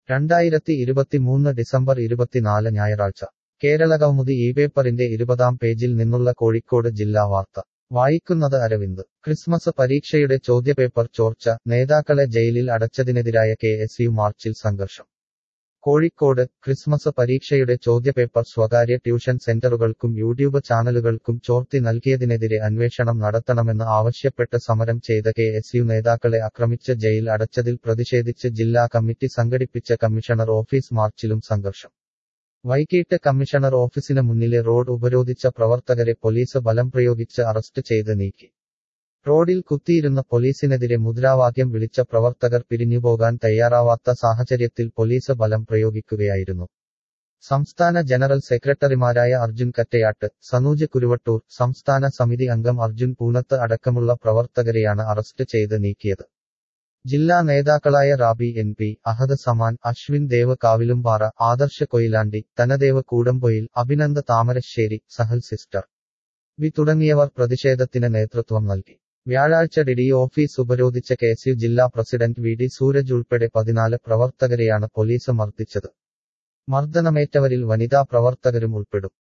രണ്ടായിരത്തി ഇരുപത്തിമൂന്ന് ഡിസംബർ ഇരുപത്തിനാല് ഞായറാഴ്ച കേരള കൗമുദി ഈ പേപ്പറിന്റെ ഇരുപതാം പേജിൽ നിന്നുള്ള കോഴിക്കോട് ജില്ലാ വാർത്ത വായിക്കുന്നത് അരവിന്ദ് ക്രിസ്മസ് പരീക്ഷയുടെ ചോദ്യപേപ്പർ ചോർച്ച നേതാക്കളെ ജയിലിൽ അടച്ചതിനെതിരായ കെ എസ് യു മാർച്ചിൽ സംഘർഷം കോഴിക്കോട് ക്രിസ്മസ് പരീക്ഷയുടെ ചോദ്യപേപ്പർ സ്വകാര്യ ട്യൂഷൻ സെന്ററുകൾക്കും യൂട്യൂബ് ചാനലുകൾക്കും ചോർത്തി നൽകിയതിനെതിരെ അന്വേഷണം നടത്തണമെന്ന് ആവശ്യപ്പെട്ട് സമരം ചെയ്ത കെ എസ് യു നേതാക്കളെ ആക്രമിച്ച് ജയിൽ അടച്ചതിൽ പ്രതിഷേധിച്ച് ജില്ലാ കമ്മിറ്റി സംഘടിപ്പിച്ച കമ്മീഷണർ ഓഫീസ് മാർച്ചിലും സംഘർഷം വൈകിട്ട് കമ്മീഷണർ ഓഫീസിന് മുന്നിലെ റോഡ് ഉപരോധിച്ച പ്രവർത്തകരെ പോലീസ് ബലം പ്രയോഗിച്ച് അറസ്റ്റ് ചെയ്ത് നീക്കി റോഡിൽ കുത്തിയിരുന്ന പോലീസിനെതിരെ മുദ്രാവാക്യം വിളിച്ച പ്രവർത്തകർ പിരിഞ്ഞുപോകാൻ തയ്യാറാവാത്ത സാഹചര്യത്തിൽ പോലീസ് ബലം പ്രയോഗിക്കുകയായിരുന്നു സംസ്ഥാന ജനറൽ സെക്രട്ടറിമാരായ അർജുൻ കറ്റയാട്ട് സനൂജ് കുരുവട്ടൂർ സംസ്ഥാന സമിതി അംഗം അർജുൻ പൂനത്ത് അടക്കമുള്ള പ്രവർത്തകരെയാണ് അറസ്റ്റ് ചെയ്ത് നീക്കിയത് ജില്ലാ നേതാക്കളായ റാബി എൻ പി അഹദ് സമാൻ അശ്വിൻ ദേവ് കാവിലുംപാറ ആദർശ കൊയിലാണ്ടി തനദേവ് കൂടംപൊയിൽ അഭിനന്ദ് താമരശ്ശേരി സഹൽ സിസ്റ്റർ വി തുടങ്ങിയവർ പ്രതിഷേധത്തിന് നേതൃത്വം നൽകി വ്യാഴാഴ്ച ഡിഡി ഓഫീസ് ഉപരോധിച്ച കെ എസ് യു ജില്ലാ പ്രസിഡന്റ് വി ഡി സൂരജ് ഉൾപ്പെടെ പതിനാല് പ്രവർത്തകരെയാണ് പോലീസ് മർദ്ദിച്ചത് മർദ്ദനമേറ്റവരിൽ വനിതാ പ്രവർത്തകരും ഉൾപ്പെടും